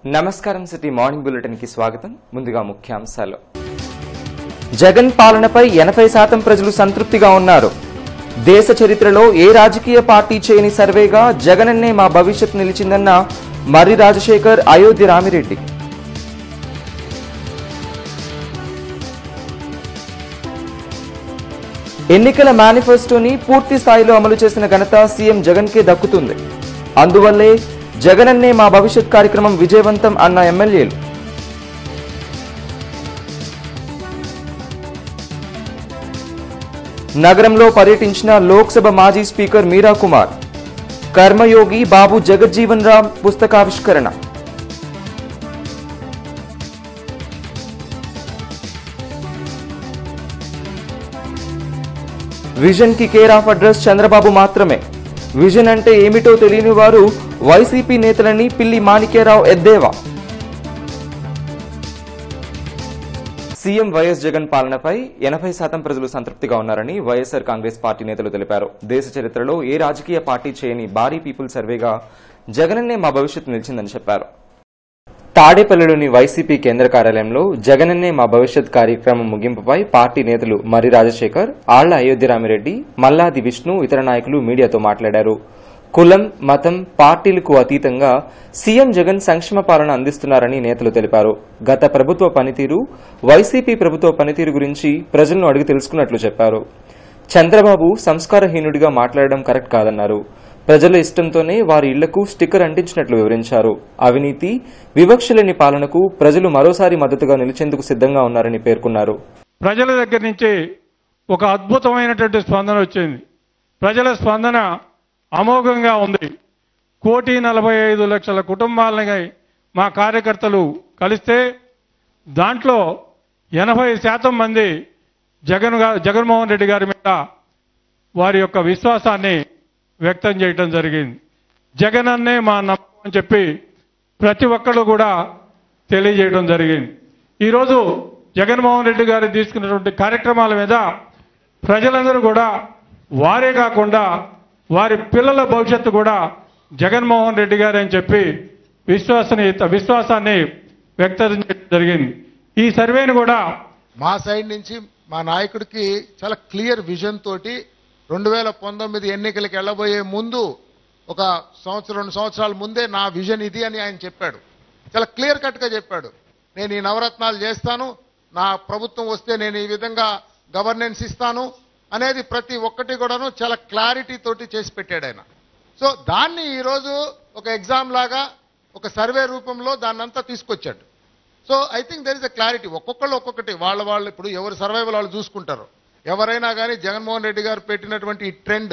నమస్కారం city morning bulletin కి స్వాగతం ముందుగా ముఖ్యాంశాలు జగన్ పాలనపై ఎనభై శాతం ప్రజలు సంతృప్తిగా ఉన్నారు దేశ చరిత్రలో ఏ రాజకీయ పార్టీ చేయని సర్వేగా జగనన్నే మా భవిష్యత్ నిలిచిందన్న మర్రి రాజశేఖర్ అయోధ్య రామిరెడ్డి ఎన్నికల మేనిఫెస్టోని పూర్తి స్థాయిలో అమలు చేసిన ఘనత సీఎం జగన్కే దక్కుతుంది అందువల్లే జగనన్నే మా భవిష్యత్ కార్యక్రమం విజయవంతం అన్న ఎమ్మెల్యేలు నగరంలో పర్యటించిన లోక్సభ మాజీ స్పీకర్ మీరా కుమార్ కర్మయోగి బాబు జగజ్జీవన్ రామ్ పుస్తకావిష్కరణ విజన్ కి కేర్ ఆఫ్ అడ్రస్ చంద్రబాబు మాత్రమే విజన్ అంటే ఏమిటో తెలియని వారు వైసీపీ నేతలని పిల్లి మాణిక్యరావు ఎద్దేవా సీఎం వైఎస్ జగన్ పాలనపై ఎనభై శాతం ప్రజలు సంతృప్తిగా ఉన్నారని వైఎస్సార్ కాంగ్రెస్ పార్టీ నేతలు తెలిపారు దేశ చరిత్రలో ఏ రాజకీయ పార్టీ చేయని భారీ పీపుల్ సర్వేగా జగనన్నే మా భవిష్యత్తు నిలిచిందని చెప్పారు తాడేపల్లిలోని వైసీపీ కేంద్ర కార్యాలయంలో జగనన్నే మా భవిష్యత్ కార్యక్రమం ముగింపుపై పార్టీ నేతలు మర్రి రాజశేఖర్ ఆళ్ల అయోధ్యరామిరెడ్డి మల్లాది విష్ణు ఇతర నాయకులు మీడియాతో మాట్లాడారు కులం మతం పార్టీలకు అతీతంగా సీఎం జగన్ సంక్షేమ పాలన అందిస్తున్నారని నేతలు తెలిపారు గత ప్రభుత్వ పనితీరు వైసీపీ ప్రభుత్వ పనితీరు గురించి ప్రజలను అడిగి తెలుసుకున్నట్లు చెప్పారు చంద్రబాబు సంస్కారహీనుడిగా మాట్లాడడం కరెక్ట్ కాదన్నారు ప్రజల ఇష్టంతోనే వారి ఇళ్లకు స్టిక్కర్ అంటించినట్లు వివరించారు అవినీతి వివక్షలేని పాలనకు ప్రజలు మరోసారి మద్దతుగా నిలిచేందుకు సిద్ధంగా ఉన్నారని పేర్కొన్నారు ప్రజల దగ్గర నుంచి ఒక అద్భుతమైనటువంటి స్పందన వచ్చింది ప్రజల స్పందన అమోఘంగా ఉంది కోటి నలభై ఐదు లక్షల కుటుంబాలని మా కార్యకర్తలు కలిస్తే దాంట్లో ఎనభై శాతం మంది జగన్ గా- జగన్మోహన్ రెడ్డి గారి మీద వారి యొక్క విశ్వాసాన్ని వ్యక్తం చేయటం జరిగింది జగన్ అన్నే మా నమ్మకం అని చెప్పి ప్రతి ఒక్కళ్ళు కూడా తెలియజేయడం జరిగింది ఈరోజు జగన్మోహన్ రెడ్డి గారు తీసుకున్నటువంటి కార్యక్రమాల మీద ప్రజలందరూ కూడా వారే కాకుండా వారి పిల్లల భవిష్యత్తు కూడా జగన్మోహన్ రెడ్డి గారు అని చెప్పి విశ్వాసని విశ్వాసాన్ని వ్యక్తం చేయడం జరిగింది ఈ సర్వేను కూడా మా సైడ్ నుంచి మా నాయకుడికి చాలా క్లియర్ విజన్ తోటి రెండు వేల పంతొమ్మిది ఎన్నికలకు వెళ్ళబోయే ముందు ఒక సంవత్సరం రెండు సంవత్సరాల ముందే నా విజన్ ఇది అని ఆయన చెప్పాడు చాలా క్లియర్ కట్గా చెప్పాడు నేను ఈ నవరత్నాలు చేస్తాను నా ప్రభుత్వం వస్తే నేను ఈ విధంగా గవర్నెన్స్ ఇస్తాను అనేది ప్రతి ఒక్కటి కూడాను చాలా క్లారిటీ తోటి చేసి పెట్టాడు ఆయన సో దాన్ని ఈరోజు ఒక ఎగ్జామ్ లాగా ఒక సర్వే రూపంలో దాన్నంతా తీసుకొచ్చాడు so I think there is a clarity ఒక్కొక్కళ్ళు ఒక్కొక్కటి వాళ్ళ వాళ్ళు ఇప్పుడు ఎవరు సర్వైవల్ వాళ్ళు చూసుకుంటారు ఎవరైనా కానీ జగన్మోహన్ రెడ్డి గారు పెట్టినటువంటి ఈ ట్రెండ్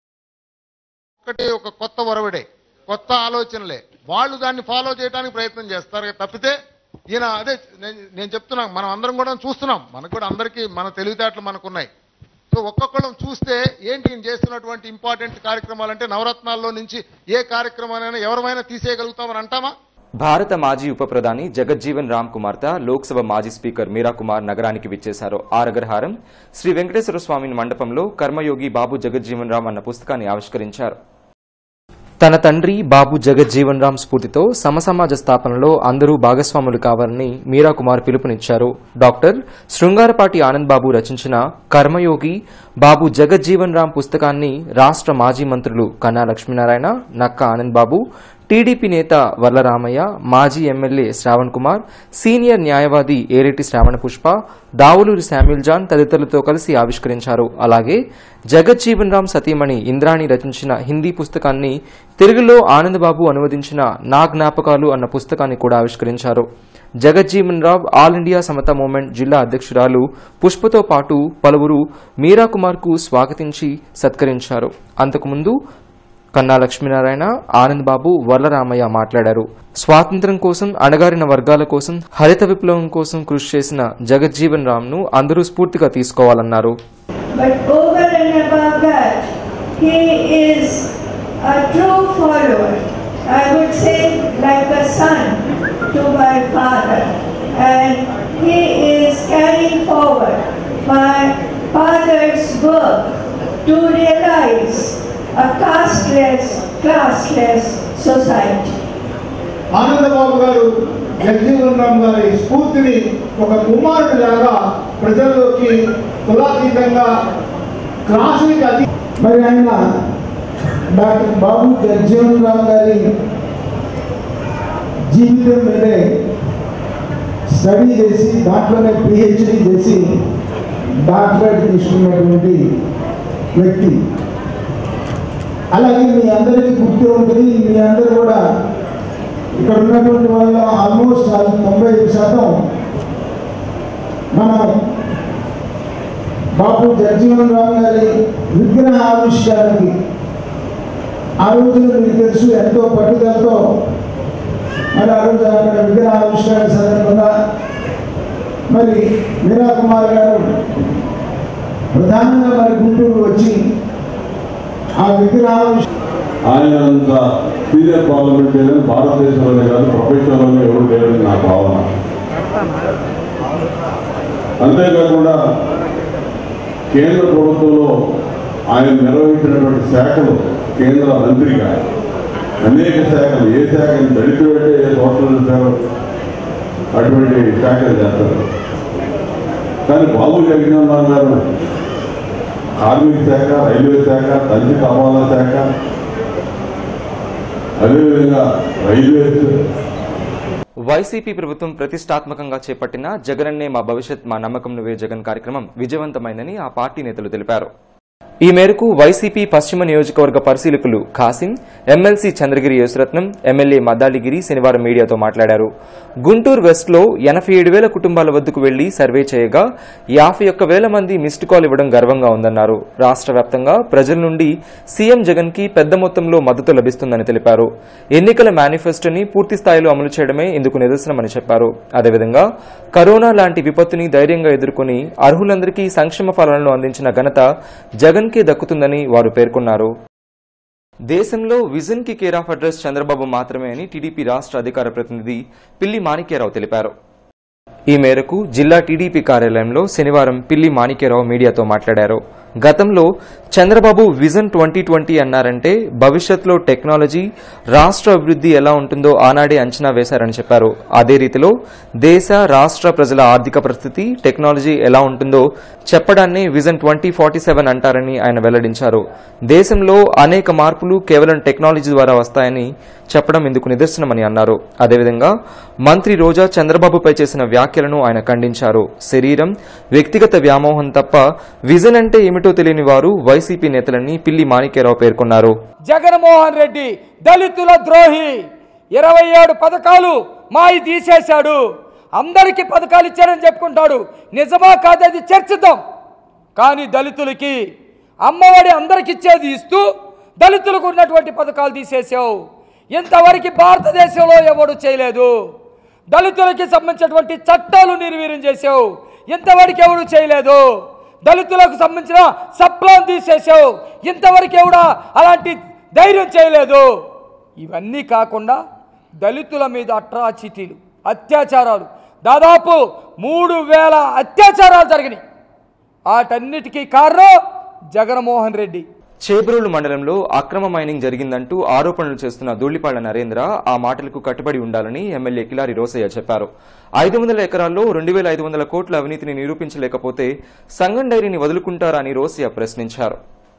ఒకటి ఒక కొత్త ఒరవడే కొత్త ఆలోచనలే వాళ్ళు దాన్ని ఫాలో చేయడానికి ప్రయత్నం చేస్తారు తప్పితే ఈయన అదే నేను- నేను చెప్తున్నాం మనం అందరం కూడా చూస్తున్నాం మనకు కూడా అందరికీ మన తెలివితేటలు మనకున్నాయి సో ఒక్కొక్కళ్ళం చూస్తే ఏంటి ఈయన చేస్తున్నటువంటి ఇంపార్టెంట్ కార్యక్రమాలు అంటే నవరత్నాల్లో నుంచి ఏ కార్యక్రమాలైనా ఎవరమైనా తీసేయగలుగుతామని అంటామా భారత మాజీ ఉప ప్రధాని జగజ్జీవన్ రామ్ కుమార్తె లోక్సభ మాజీ స్పీకర్ మీరా కుమార్ నగరానికి విచ్చేశారు ఆరగ్రహారం శ్రీ వెంకటేశ్వర స్వామి మండపంలో కర్మయోగి బాబు జగజ్జీవన్ రామ్ అన్న పుస్తకాన్ని ఆవిష్కరించారు తన తండ్రి బాబు జగజ్జీవన్ రామ్ స్ఫూర్తితో సమసమాజ స్థాపనలో అందరూ భాగస్వాములు కావాలని మీరా కుమార్ పిలుపునిచ్చారు డాక్టర్ శృంగారపాటి ఆనంద్ బాబు రచించిన కర్మయోగి బాబు జగజ్జీవన్ రామ్ పుస్తకాన్ని రాష్ట్ర మాజీ మంత్రులు కన్నా లక్ష్మీనారాయణ నక్క ఆనంద్ బాబు టీడీపీ నేత వర్లరామయ్య మాజీ ఎమ్మెల్యే శ్రావణ్ కుమార్ సీనియర్ న్యాయవాది ఏరెడ్డి శ్రావణ పుష్ప దావులూరి శామ్యుల్ జాన్ తదితరులతో కలిసి ఆవిష్కరించారు అలాగే జగజ్జీవన్ రామ్ సతీమణి ఇంద్రాణి రచించిన హిందీ పుస్తకాన్ని తెలుగులో ఆనందబాబు అనువదించిన నా జ్ఞాపకాలు అన్న పుస్తకాన్ని కూడా ఆవిష్కరించారు Jagjivan Rao all India Samata movement జిల్లా అధ్యక్షురాలు పుష్పతో పాటు పలువురు మీరా కుమార్ కు స్వాగతించి సత్కరించారు అంతకుముందు కన్నా లక్ష్మీనారాయణ ఆనంద్ బాబు వర్లరామయ్య మాట్లాడారు స్వాతంత్ర్యం కోసం అణగారిన వర్గాల కోసం హరిత విప్లవం కోసం కృషి చేసిన జగజ్జీవన్ రామ్ ను అందరూ స్ఫూర్తిగా తీసుకోవాలన్నారు But over and above that, he is a true follower. I would say like a son to my father. And he is carrying forward my father's work to realize a casteless, classless society. Anandababu గారు జగజీవన్ రామ్ గారి స్ఫూర్తిని ఒక కుమారుడిలాగా ప్రజల్లోకి కులాతీతంగా క్లాసులకి అతి మరి ఆయన doctor బాబు జగజీవన్ రామ్ గారి జీవితం మీదే స్టడీ చేసి దాంట్లోనే పిహెచ్డి చేసి డాక్టరేట్ తీసుకున్నటువంటి వ్యక్తి అలాగే మీ అందరికీ గుర్తు ఉంటుంది మీ అందరూ కూడా ఇక్కడ ఉన్నటువంటి వాళ్ళు ఆల్మోస్ట్ తొంభై ఐదు శాతం మనం బాబు జగజీవన్ రామ్ గారి విగ్రహ ఆవిష్కరణకి ఆ రోజున మీకు తెలుసు ఎంతో పట్టుదలతో మరి ఆ రోజు అక్కడ విగ్రహ ఆవిష్కరణ సందర్భంగా మరి మీరా కుమార్ గారు ప్రధానంగా మరి గుంటూరు వచ్చి ఆ విగ్రహ ఆవిష్కరణ ఆయన అంత సీనియర్ పార్లమెంటేరియన్ భారతదేశంలోనే కాదు ప్రపంచంలోనే ఎవరు లేరని నా భావన అంతేకాకుండా కేంద్ర ప్రభుత్వంలో ఆయన నిర్వహించినటువంటి శాఖలు కేంద్ర మంత్రిగా అనేక శాఖలు ఏ శాఖను దళితులు అంటే ఏ సోషల్ సేవ అటువంటి శాఖలు చేస్తారు కానీ బాబు జగన్మోహన్ గారు కార్మిక శాఖ రైల్వే శాఖ తండ్రి రవాణా శాఖ అదేవిధంగా రైల్వేస్ వైసీపీ ప్రభుత్వం ప్రతిష్టాత్మకంగా చేపట్టిన జగనన్నే మా భవిష్యత్ మా నమ్మకం నువ్వే జగన్ కార్యక్రమం విజయవంతమైందని ఆ పార్టీ నేతలు తెలిపారు ఈ మేరకు వైసీపీ పశ్చిమ నియోజకవర్గ పరిశీలకులు ఖాసిం ఎమ్మెల్సీ చంద్రగిరి యేసురత్నం ఎమ్మెల్యే మద్దాలిగిరి శనివారం మీడియాతో మాట్లాడారు గుంటూరు వెస్ట్లో ఎనభై ఏడు వేల కుటుంబాల వద్దకు వెళ్లి సర్వే చేయగా యాభై ఒక్క వేల మంది మిస్డ్ కాల్ ఇవ్వడం గర్వంగా ఉందన్నారు రాష్ట్ర వ్యాప్తంగా ప్రజల నుండి సీఎం జగన్ కి పెద్ద మొత్తంలో మద్దతు లభిస్తుందని తెలిపారు ఎన్నికల మేనిఫెస్టోని పూర్తి స్థాయిలో అమలు చేయడమే ఇందుకు నిదర్శనమని చెప్పారు అదేవిధంగా కరోనా లాంటి విపత్తుని ధైర్యంగా ఎదుర్కొని అర్హులందరికీ సంక్షేమ ఫలాలను అందించిన ఘనత జగన్కే దక్కుతుందని వారు పేర్కొన్నారు దేశంలో విజన్ కి కేర్ ఆఫ్ అడ్రస్ చంద్రబాబు మాత్రమే అని టీడీపీ రాష్ట్ర అధికార ప్రతినిధి పిల్లి మాణిక్యరావు తెలిపారు ఈ మేరకు జిల్లా టీడీపీ కార్యాలయంలో శనివారం పిల్లి మాణిక్యరావు మీడియాతో మాట్లాడారు గతంలో చంద్రబాబు విజన్ ట్వంటీ ట్వంటీ అన్నారంటే భవిష్యత్తులో టెక్నాలజీ రాష్ట్ర అభివృద్ధి ఎలా ఉంటుందో ఆనాడే అంచనా వేశారని చెప్పారు అదే రీతిలో దేశ రాష్ట్ర ప్రజల ఆర్థిక పరిస్థితి టెక్నాలజీ ఎలా ఉంటుందో చెప్పడాన్ని విజన్ ట్వంటీ ఫార్టీ సెవెన్ అంటారని ఆయన వెల్లడించారు దేశంలో అనేక మార్పులు కేవలం టెక్నాలజీ ద్వారా వస్తాయని చెప్పడం ఇందుకు నిదర్శనమని అన్నారు అదేవిధంగా మంత్రి రోజా చంద్రబాబుపై చేసిన వ్యాఖ్యలను ఆయన ఖండించారు శరీరం వ్యక్తిగత వ్యామోహం తప్ప విజన్ అంటే ఏమిటో తెలియని వారు వైసీపీ నేతలని పిల్లి మాణిక్యరావు పేర్కొన్నారు జగన్మోహన్ రెడ్డి దళితుల ద్రోహి ఇరవై ఏడు పథకాలు మాయి తీసేశాడు అందరికీ పథకాలు ఇచ్చారని చెప్పుకుంటాడు నిజమా కాదది చర్చిద్దాం కానీ దళితులకి అమ్మఒడి అందరికి ఇచ్చేది ఇస్తూ దళితులకు ఉన్నటువంటి పథకాలు తీసేసావు ఇంతవరకు భారతదేశంలో ఎవడు చేయలేదు దళితులకి సంబంధించినటువంటి చట్టాలు నిర్వీర్యం చేసావు ఇంతవరకు ఎవడు చేయలేదు దళితులకు సంబంధించిన సప్లాన్ తీసేసావు ఇంతవరకు ఎవడా అలాంటి ధైర్యం చేయలేదు ఇవన్నీ కాకుండా దళితుల మీద అట్రాచిటీలు అత్యాచారాలు దాదాపు మూడు వేల అత్యాచారాలు జరిగినాయి వాటన్నిటికీ కారణం జగన్మోహన్ రెడ్డి చేబ్రోలు మండలంలో అక్రమ మైనింగ్ జరిగిందంటూ ఆరోపణలు చేస్తున్న ధూళిపాళ్ల నరేంద్ర ఆ మాటలకు కట్టుబడి ఉండాలని ఎమ్మెల్యే కిలారి రోసయ్య చెప్పారు ఐదు వందల ఎకరాల్లో రెండు వేల ఐదు వందల కోట్ల అవినీతిని నిరూపించలేకపోతే సంగం డైరీని వదులుకుంటారా అని రోసయ్య ప్రశ్నించారు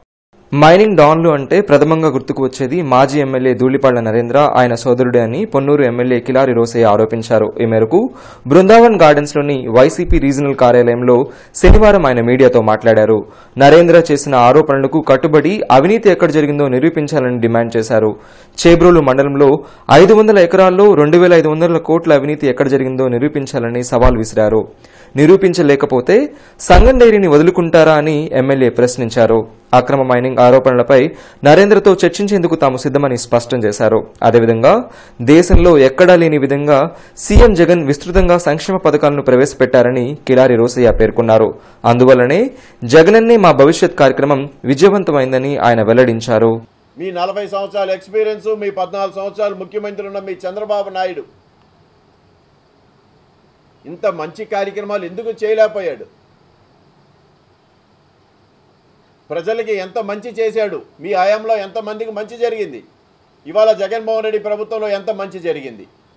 మైనింగ్ డాన్లు అంటే ప్రథమంగా గుర్తుకు వచ్చేది మాజీ ఎమ్మెల్యే ధూళిపాళ్ల నరేంద్ర ఆయన సోదరుడే అని పొన్నూరు ఎమ్మెల్యే కిలారి రోసయ్య ఆరోపించారు ఈ మేరకు బృందావన్ గార్డెన్స్ లోని వైసీపీ రీజనల్ కార్యాలయంలో శనివారం ఆయన మీడియాతో మాట్లాడారు నరేంద్ర చేసిన ఆరోపణలకు కట్టుబడి అవినీతి ఎక్కడ జరిగిందో నిరూపించాలని డిమాండ్ చేశారు చేబ్రోలు మండలంలో ఐదు వందల ఎకరాల్లో రెండు వేల ఐదు వందల కోట్ల అవినీతి ఎక్కడ జరిగిందో నిరూపించాలని సవాల్ విసిరారు నిరూపించలేకపోతే సంగం డైరీని వదులుకుంటారా అని ఎమ్మెల్యే ప్రశ్నించారు అక్రమ మైనింగ్ ఆరోపణలపై నరేంద్రతో చర్చించేందుకు తాము సిద్దమని స్పష్టం చేశారు అదేవిధంగా దేశంలో ఎక్కడా లేని విధంగా సీఎం జగన్ విస్తృతంగా సంక్షేమ పథకాలను ప్రవేశపెట్టారని కిలారి రోసయ్య పేర్కొన్నారు అందువల్లనే జగనన్నే మా భవిష్యత్ కార్యక్రమం విజయవంతమైందని ఆయన వెల్లడించారు మీ నలభై సంవత్సరాల ఎక్స్పీరియన్స్ మీ పద్నాలుగు సంవత్సరాలు ముఖ్యమంత్రి ఉన్న మీ చంద్రబాబు నాయుడు ఇంత మంచి కార్యక్రమాలు ఎందుకు చేయలేకపోయాడు ప్రజలకి ఎంత మంచి చేశాడు మీ హయాంలో ఎంతమందికి మంచి జరిగింది ఇవాళ జగన్మోహన్ రెడ్డి ప్రభుత్వంలో ఎంత మంచి జరిగింది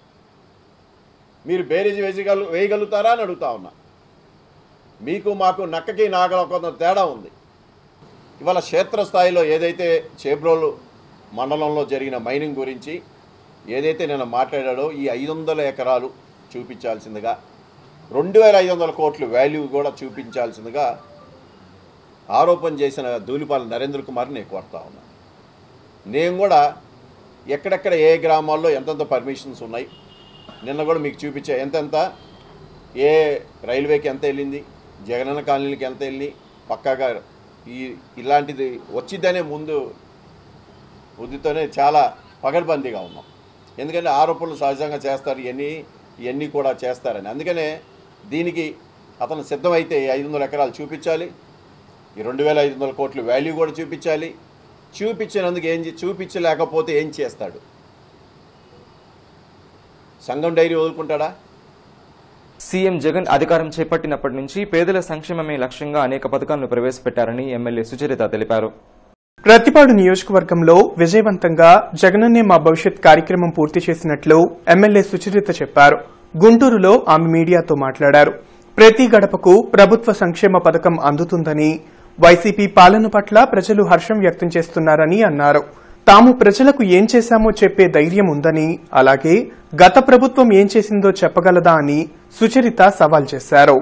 మీరు బేరీజ్ వేయగలు వేయగలుగుతారా అని అడుగుతా ఉన్నా మీకు మాకు నక్కకి నాగల కొంత తేడా ఉంది ఇవాళ క్షేత్రస్థాయిలో ఏదైతే చేబ్రోలు మండలంలో జరిగిన మైనింగ్ గురించి ఏదైతే నేను మాట్లాడాడో ఈ ఐదు వందల ఎకరాలు చూపించాల్సిందిగా రెండు వేల ఐదు వందల కోట్ల వాల్యూ కూడా చూపించాల్సిందిగా ఆరోపణ చేసిన ధూళిపాల నరేంద్ర కుమార్ నేను కోరుతా ఉన్నాను నేను కూడా ఎక్కడెక్కడ ఏ గ్రామాల్లో ఎంతెంత పర్మిషన్స్ ఉన్నాయి నిన్న కూడా మీకు చూపించా ఎంతెంత ఏ రైల్వేకి ఎంత వెళ్ళింది జగనన్న కాలనీకి ఎంత వెళ్ళి పక్కాగా ఈ ఇలాంటిది వచ్చిద్దనే ముందు బుద్ధితోనే చాలా పగడ్బందీగా ఉన్నాం ఎందుకంటే ఆరోపణలు సహజంగా చేస్తారు ఇవన్నీ ఇవన్నీ కూడా చేస్తారని అందుకనే దీనికి అతను సిద్ధమైతే ఈ ఐదు వందల ఎకరాలు చూపించాలి ఈ రెండు వేల ఐదు వందల కోట్ల వాల్యూ కూడా చూపించాలి చూపించినందుకు ఏం చే- చూపించలేకపోతే ఏం చేస్తాడు సంఘం డైరీ వదులుకుంటాడా సీఎం జగన్ అధికారం చేపట్టినప్పటి నుంచి పేదల సంక్షేమమే లక్ష్యంగా అనేక పథకాలను ప్రవేశపెట్టారని ఎమ్మెల్యే సుచరిత తెలిపారు ప్రతిపాడు నియోజకవర్గంలో విజయవంతంగా జగనన్నే మా భవిష్యత్ కార్యక్రమం పూర్తి చేసినట్లు ఎమ్మెల్యే సుచరిత చెప్పారు గుంటూరులో ఆమె మీడియాతో మాట్లాడారు ప్రతి గడపకు ప్రభుత్వ సంక్షేమ పథకం అందుతుందని వైసీపీ పాలన పట్ల ప్రజలు హర్షం వ్యక్తం చేస్తున్నారని అన్నారు తాము ప్రజలకు ఏం చేశామో చెప్పే ధైర్యం ఉందని అలాగే గత ప్రభుత్వం ఏం చేసిందో చెప్పగలదా అని సుచరిత సవాల్ చేశారు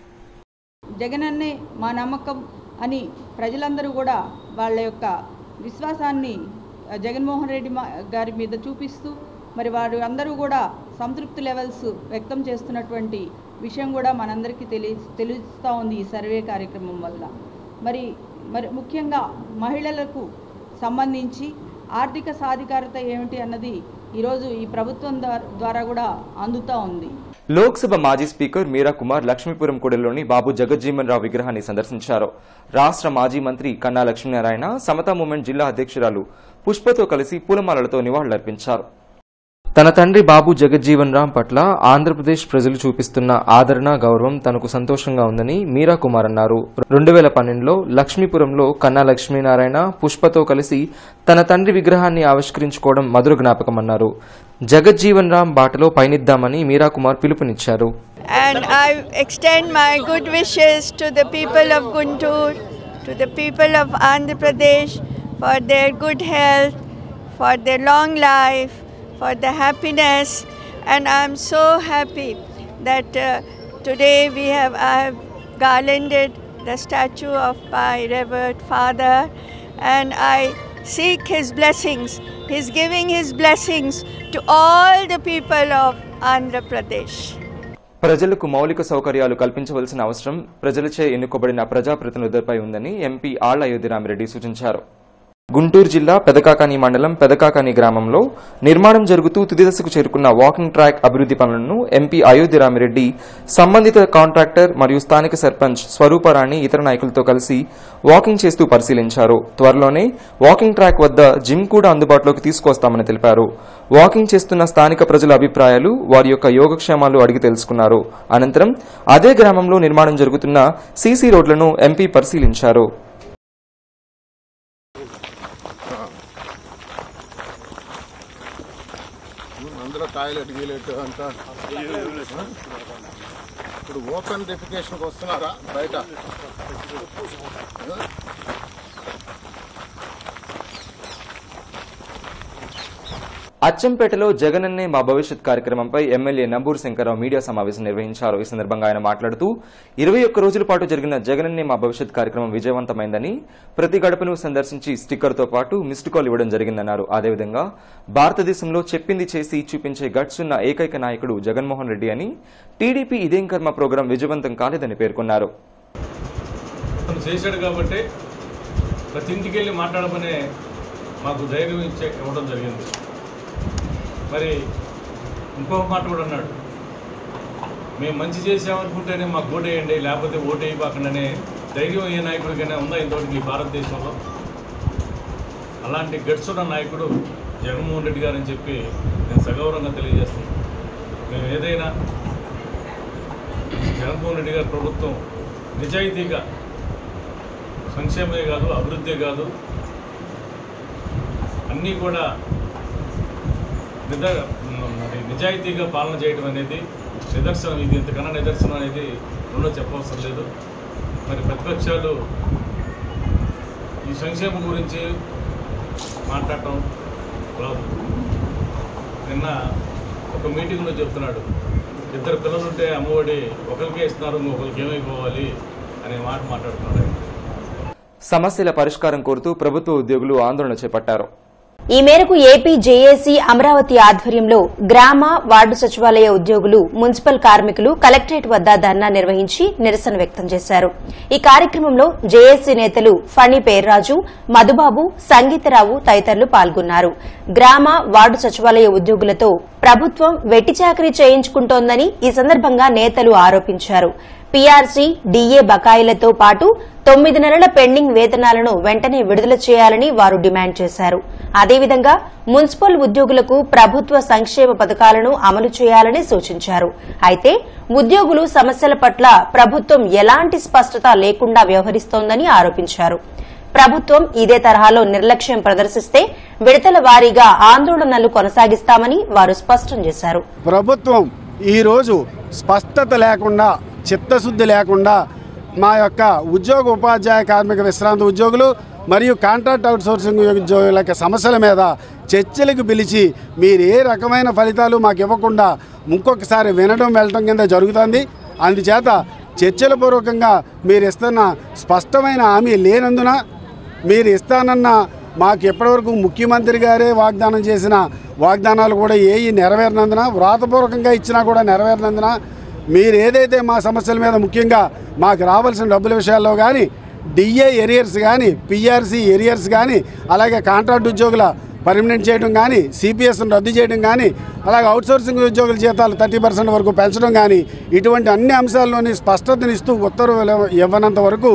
జగనన్నే మా నమ్మకం అని ప్రజలందరూ కూడా వాళ్ళ యొక్క విశ్వాసాన్ని ఆ, జగన్మోహన్ రెడ్డి మా- గారి మీద చూపిస్తూ మరి వారు అందరూ కూడా సంతృప్తి లెవెల్స్ వ్యక్తం చేస్తున్నటువంటి విషయం కూడా మనందరికీ తెలి తెలుస్తూ ఉంది ఈ సర్వే కార్యక్రమం వల్ల మరి మరి ముఖ్యంగా మహిళలకు సంబంధించి ఆర్థిక సాధికారత ఏమిటి అన్నది ఈరోజు ఈ ప్రభుత్వం ద్వా- ద్వారా కూడా అందుతూ ఉంది లోక్సభ మాజీ స్పీకర్ మీరా కుమార్ లక్ష్మీపురం కూడలిలోని బాబు జగజ్జీవన్ రావు విగ్రహాన్ని సందర్శించారు రాష్ట్ర మాజీ మంత్రి కన్నా లక్ష్మీనారాయణ సమతా మూమెంట్ జిల్లా అధ్యక్షురాలు పుష్పతో కలిసి పూలమాలలతో నివాళులర్పించారు తన తండ్రి బాబు జగజ్జీవన్ రామ్ పట్ల ఆంధ్రప్రదేశ్ ప్రజలు చూపిస్తున్న ఆదరణ గౌరవం తనకు సంతోషంగా ఉందని మీరా కుమార్ అన్నారు రెండు వేల పన్నెండులో లక్ష్మీపురంలో కన్నా లక్ష్మీనారాయణ పుష్పతో కలిసి తన తండ్రి విగ్రహాన్ని ఆవిష్కరించుకోవడం మధుర జ్ఞాపకమన్నారు జగజ్జీవన్ రామ్ బాటలో పయనిద్దామని మీరా కుమార్ పిలుపునిచ్చారు and I extend my good wishes to the people of Guntur, to the people of Andhra Pradesh for their good health, for their long life, for the happiness, and I'm so happy that uh, today we have I have garlanded the statue of my revered father, and I seek his blessings. He's giving his blessings to all the people of Andhra Pradesh. ప్రజలకు మౌలిక సౌకర్యాలు కల్పించవలసిన అవసరం ప్రజలచే ఎన్నుకోబడిన ప్రజాప్రతినిధులపై ఉందని MP ఆళ్ల అయోధ్యరామిరెడ్డి సూచించారు గుంటూరు జిల్లా పెదకాకాని మండలం పెదకాకాని గ్రామంలో నిర్మాణం జరుగుతూ తుది దశకు చేరుకున్న వాకింగ్ ట్రాక్ అభివృద్ధి పనులను ఎంపీ అయోధ్యరామిరెడ్డి సంబంధిత కాంట్రాక్టర్ మరియు స్థానిక సర్పంచ్ స్వరూపరాణి ఇతర నాయకులతో కలిసి వాకింగ్ చేస్తూ పరిశీలించారు త్వరలోనే వాకింగ్ ట్రాక్ వద్ద జిమ్ కూడా అందుబాటులోకి తీసుకొస్తామని తెలిపారు వాకింగ్ చేస్తున్న స్థానిక ప్రజల అభిప్రాయాలు వారి యొక్క యోగక్షేమాలు అడిగి తెలుసుకున్నారు అనంతరం అదే గ్రామంలో నిర్మాణం జరుగుతున్న సీసీ రోడ్లను ఎంపీ పరిశీలించారు అందులో టాయిలెట్ గీలెట్ అంతా ఇప్పుడు ఓపెన్ డెఫికేషన్కి వస్తున్నారా బయట అచ్చంపేటలో జగనన్నే మా భవిష్యత్ కార్యక్రమంపై ఎమ్మెల్యే నంబూరు శంకర్రావు మీడియా సమావేశం నిర్వహించారు ఈ సందర్భంగా ఆయన మాట్లాడుతూ ఇరవై ఒక్క రోజుల పాటు జరిగిన జగనన్నే మా భవిష్యత్ కార్యక్రమం విజయవంతమైందని ప్రతి గడపను సందర్శించి స్టిక్కర్తో పాటు మిస్డ్ కాల్ ఇవ్వడం జరిగిందన్నారు అదేవిధంగా భారతదేశంలో చెప్పింది చేసి చూపించే గట్స్ ఉన్న ఏకైక నాయకుడు జగన్మోహన్ రెడ్డి అని టీడీపీ ఇదేం కర్మ ప్రోగ్రాం విజయవంతం కాలేదని పేర్కొన్నారు అతను చేశాడు కాబట్టి ప్రతి ఇంటికి వెళ్ళి మాట్లాడమనే మాకు ధైర్యం ఇచ్చే ఇవ్వడం జరిగింది మరి ఇంకొక మాట కూడా అన్నాడు మేము మంచి చేసామనుకుంటేనే మాకు ఓటేయండి లేకపోతే ఓటేయబాకండి ధైర్యం ఏ నాయకుడికైనా ఉందా ఇంతవరకు ఈ భారతదేశంలో అలాంటి గట్స్ ఉన్న నాయకుడు జగన్మోహన్ రెడ్డి గారని చెప్పి నేను సగౌరవంగా తెలియజేస్తున్నాను మేము ఏదైనా జగన్మోహన్ రెడ్డి గారి ప్రభుత్వం నిజాయితీగా సంక్షేమమే కాదు అభివృద్ధే కాదు అన్నీ కూడా నిజ మరి నిజాయితీగా పాలన చేయడం అనేది నిదర్శనం ఇది ఇంతకన్నా నిదర్శనం అనేది రెండో చెప్పవసరం లేదు మరి ప్రతిపక్షాలు ఈ సంక్షేమం గురించి మాట్లాడటం రాదు నిన్న ఒక మీటింగ్లో చెప్తున్నాడు ఇద్దరు పిల్లలు ఉంటే అమ్మఒడి ఒకరికే ఇస్తున్నారు ఇంకొకరికి ఏమైపోవాలి అనే మాట మాట్లాడుతున్నాడు ఆయన. సమస్యల పరిష్కారం కోరుతూ ప్రభుత్వ ఉద్యోగులు ఆందోళన చేపట్టారు ఈ మేరకు ఏపీ జేఏసీ అమరావతి ఆధ్వర్యంలో గ్రామ వార్డు సచివాలయ ఉద్యోగులు మున్సిపల్ కార్మికులు కలెక్టరేట్ వద్ద ధర్నా నిర్వహించి నిరసన వ్యక్తం చేశారు ఈ కార్యక్రమంలో జేఏసీ నేతలు ఫణి పేర్రాజు మధుబాబు సంగీతరావు తదితరులు పాల్గొన్నారు గ్రామ వార్డు సచివాలయ ఉద్యోగులతో ప్రభుత్వం వెట్టి చాకరీ చేయించుకుంటోందని ఈ సందర్భంగా నేతలు ఆరోపించారు పీఆర్సీ డీఏ బకాయిలతో పాటు తొమ్మిది నెలల పెండింగ్ వేతనాలను వెంటనే విడుదల చేయాలని వారు డిమాండ్ చేశారు అదేవిధంగా మున్సిపల్ ఉద్యోగులకు ప్రభుత్వ సంక్షేమ పథకాలను అమలు చేయాలని సూచించారు అయితే ఉద్యోగులు సమస్యల పట్ల ప్రభుత్వం ఎలాంటి స్పష్టత లేకుండా వ్యవహరిస్తోందని ఆరోపించారు ప్రభుత్వం ఇదే తరహాలో నిర్లక్ష్యం ప్రదర్శిస్తే విడతల వారీగా ఆందోళనలు కొనసాగిస్తామని వారు స్పష్టం చేశారు ప్రభుత్వం ఈరోజు స్పష్టత లేకుండా చిత్తశుద్ధి లేకుండా మా యొక్క ఉద్యోగ ఉపాధ్యాయ కార్మిక విశ్రాంతి ఉద్యోగులు మరియు కాంట్రాక్ట్ అవుట్సోర్సింగ్ ఉద్యోగుల యొక్క సమస్యల మీద చర్చలకు పిలిచి మీరు ఏ రకమైన ఫలితాలు మాకు ఇవ్వకుండా ఇంకొకసారి వినడం వెళ్ళటం కింద జరుగుతుంది అందుచేత చర్చల పూర్వకంగా మీరు ఇస్తున్న స్పష్టమైన హామీ లేనందున మీరు ఇస్తానన్న మాకు ఎప్పటివరకు ముఖ్యమంత్రి గారే వాగ్దానం చేసిన వాగ్దానాలు కూడా ఏవి నెరవేరినందున వ్రాతపూర్వకంగా ఇచ్చినా కూడా నెరవేరినందున మీరు ఏదైతే మా సమస్యల మీద ముఖ్యంగా మాకు రావాల్సిన డబ్బుల విషయాల్లో కానీ డిఏ ఎరియర్స్ కానీ పిఆర్సీ ఎరియర్స్ కానీ అలాగే కాంట్రాక్ట్ ఉద్యోగుల పర్మనెంట్ చేయడం కానీ సిపిఎస్ను రద్దు చేయడం కానీ అలాగే అవుట్సోర్సింగ్ ఉద్యోగుల జీతాలు థర్టీ పర్సెంట్ వరకు పెంచడం కానీ ఇటువంటి అన్ని అంశాల్లోని స్పష్టతనిస్తూ ఉత్తర్వులు ఇవ్వనంత వరకు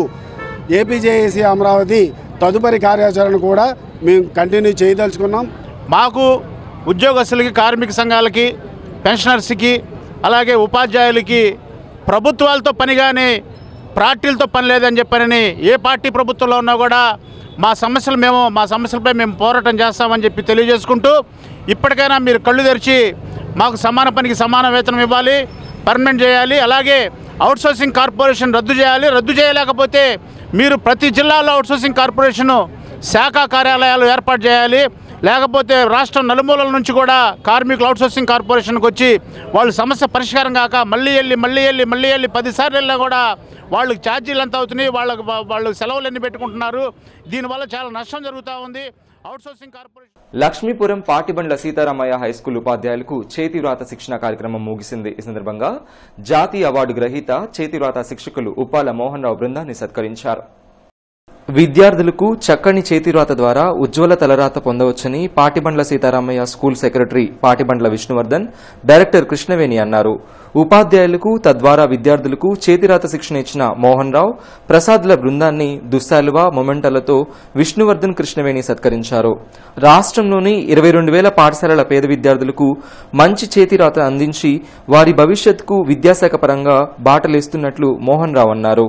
ఏపీజేఏసీ అమరావతి తదుపరి కార్యాచరణ కూడా మేము కంటిన్యూ చేయదలుచుకున్నాం మాకు ఉద్యోగస్తులకి కార్మిక సంఘాలకి పెన్షనర్స్కి అలాగే ఉపాధ్యాయులకి ప్రభుత్వాలతో పని కానీ పార్టీలతో పని లేదని చెప్పారని ఏ పార్టీ ప్రభుత్వంలో ఉన్నా కూడా మా సమస్యలు మేము మా సమస్యలపై మేము పోరాటం చేస్తామని చెప్పి తెలియజేసుకుంటూ ఇప్పటికైనా మీరు కళ్ళు తెరిచి మాకు సమాన పనికి సమాన వేతనం ఇవ్వాలి పర్మనెంట్ చేయాలి అలాగే అవుట్సోర్సింగ్ కార్పొరేషన్ రద్దు చేయాలి రద్దు చేయలేకపోతే మీరు ప్రతి జిల్లాలో అవుట్సోర్సింగ్ కార్పొరేషను శాఖా కార్యాలయాలు ఏర్పాటు చేయాలి లేకపోతే రాష్ట్రం నలుమూలల నుంచి కూడా కార్మికులు అవుట్సోర్సింగ్ కార్పొరేషన్కి వచ్చి వాళ్ళు సమస్య పరిష్కారం కాక మళ్ళీ వెళ్ళి మళ్ళీ వెళ్ళి మళ్ళీ వెళ్ళి పదిసార్లు వెళ్ళినా కూడా వాళ్ళకి ఛార్జీలు ఎంత అవుతున్నాయి వాళ్ళకి వాళ్ళు సెలవులు ఎన్ని పెట్టుకుంటున్నారు దీనివల్ల చాలా నష్టం జరుగుతూ ఉంది outsourcing corporation Lakshmipuram Patibandla Sitaramaiah high school ఉపాధ్యాయులకు చేతివ్రాత శిక్షణ కార్యక్రమం ముగిసింది ఈ సందర్భంగా జాతీయ అవార్డు గ్రహీత చేతివ్రాత శిక్షకులు ఉప్పాల మోహన్ రావు బృందాన్ని సత్కరించారు విద్యార్థులకు చక్కని చేతిరాత ద్వారా ఉజ్వల తలరాత పొందవచ్చని Patibandla Sitaramaiah school secretary Patibandla Vishnuvardhan director Krishnaveni అన్నారు ఉపాధ్యాయులకు తద్వారా విద్యార్థులకు చేతిరాత శిక్షణ ఇచ్చిన మోహన్ రావు ప్రసాద్ల బృందాన్ని దుస్సాలువ మొమెంటలతో విష్ణువర్ధన్ కృష్ణవేణి సత్కరించారు రాష్ట్రంలోని ఇరవై రెండు వేల పాఠశాలల పేద విద్యార్థులకు మంచి చేతిరాత అందించి వారి భవిష్యత్తుకు విద్యాశాఖ పరంగా బాటలేస్తున్నట్లు మోహన్ రావు అన్నారు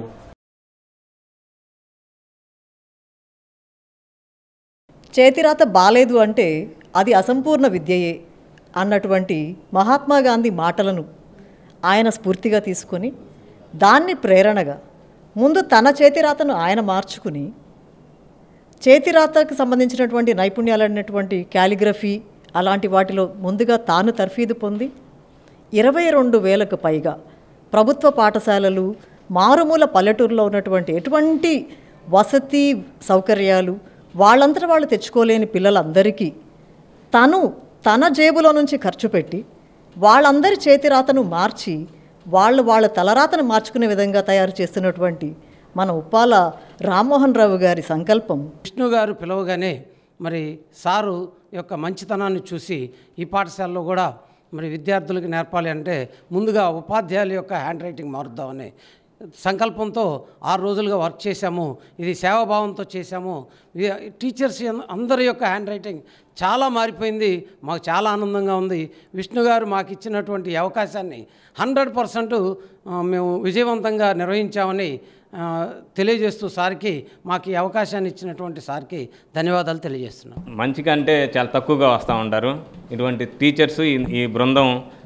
చేతిరాత బాలేదు అంటే అది అసంపూర్ణ విద్యయే అన్నటువంటి మహాత్మా గాంధీ మాటలను ఆయన స్ఫూర్తిగా తీసుకొని దాన్ని ప్రేరణగా ముందు తన చేతిరాతను ఆయన మార్చుకుని చేతిరాతకు సంబంధించినటువంటి నైపుణ్యాలు అనేటువంటి క్యాలిగ్రఫీ అలాంటి వాటిలో ముందుగా తాను తర్ఫీదు పొంది ఇరవై రెండు వేలకు పైగా ప్రభుత్వ పాఠశాలలు మారుమూల పల్లెటూరులో ఉన్నటువంటి ఎటువంటి వసతి సౌకర్యాలు వాళ్ళంతటా వాళ్ళు తెచ్చుకోలేని పిల్లలందరికీ తను తన జేబులో నుంచి ఖర్చు పెట్టి వాళ్ళందరి చేతిరాతను మార్చి వాళ్ళు వాళ్ళ తలరాతను మార్చుకునే విధంగా తయారు చేస్తున్నటువంటి మన ఉప్పాల రామ్మోహన్ రావు గారి సంకల్పం విష్ణు గారు పిలవగానే మరి సారు యొక్క మంచితనాన్ని చూసి ఈ పాఠశాలలో కూడా మరి విద్యార్థులకు నేర్పాలి అంటే ముందుగా ఉపాధ్యాయుల యొక్క హ్యాండ్ రైటింగ్ మారుద్దామని సంకల్పంతో ఆరు రోజులుగా వర్క్ చేశాము ఇది సేవాభావంతో చేశాము వి- టీచర్స్ అన్- అందరి యొక్క హ్యాండ్ రైటింగ్ చాలా మారిపోయింది మాకు చాలా ఆనందంగా ఉంది విష్ణు గారు మాకు ఇచ్చినటువంటి ఈ అవకాశాన్ని హండ్రెడ్ పర్సెంట్ మేము విజయవంతంగా నిర్వహించామని ఆ, తెలియజేస్తూ సార్కి మాకు ఈ అవకాశాన్ని ఇచ్చినటువంటి సార్కి ధన్యవాదాలు తెలియజేస్తున్నాం మంచి కంటే చాలా తక్కువగా వస్తూ ఉంటారు ఇటువంటి టీచర్స్ ఈ- ఈ బృందం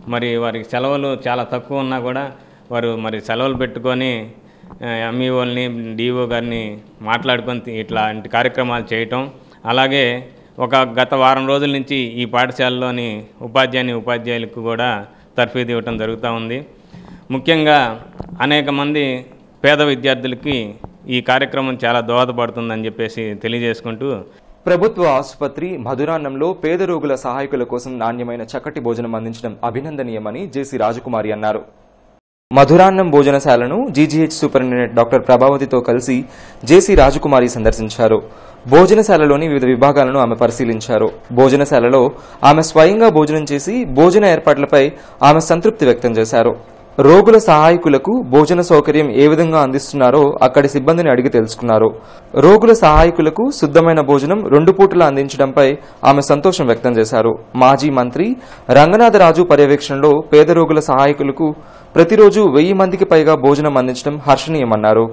మరి వారికి సెలవులు చాలా తక్కువ ఉన్నా కూడా వారు మరి సెలవులు పెట్టుకొని ఎంఈఓల్ని డిఓ గారిని మాట్లాడుకొని తి- ఇట్లాంటి కార్యక్రమాలు చేయటం అలాగే ఒక గత వారం రోజుల నుంచి ఈ పాఠశాలలోని ఉపాధ్యాయుని ఉపాధ్యాయులకు కూడా తర్ఫీదు ఇవ్వటం జరుగుతూ ఉంది ముఖ్యంగా అనేక మంది పేద విద్యార్థులకి ఈ కార్యక్రమం చాలా దోహదపడుతుందని చెప్పేసి తెలియజేసుకుంటూ ప్రభుత్వ ఆసుపత్రి మధురాన్నంలో పేద రోగుల సహాయకుల కోసం నాణ్యమైన చక్కటి భోజనం అందించడం అభినందనీయమని జేసీ రాజకుమారి అన్నారు మధురాన్నం భోజనశాలను జీజీహెచ్ సూపరింటెండెంట్ డాక్టర్ ప్రభావతితో కలిసి జేసీ రాజకుమారి సందర్శించారు భోజనశాలలోని వివిధ విభాగాలను ఆమె పరిశీలించారు భోజనశాలలో ఆమె స్వయంగా భోజనం చేసి భోజన ఏర్పాట్లపై ఆమె సంతృప్తి వ్యక్తం చేశారు రోగుల సహాయకులకు భోజన సౌకర్యం ఏ విధంగా అందిస్తున్నారో అక్కడి సిబ్బందిని అడిగి తెలుసుకున్నారు రోగుల సహాయకులకు శుద్ధమైన భోజనం రెండు పూటలా అందించడంపై ఆమె సంతోషం వ్యక్తం చేశారు మాజీ మంత్రి రంగనాథరాజు పర్యవేక్షణలో పేద రోగుల సహాయకులకు ప్రతిరోజు వెయ్యి మందికి పైగా భోజనం అందించడం హర్షణీయమన్నారు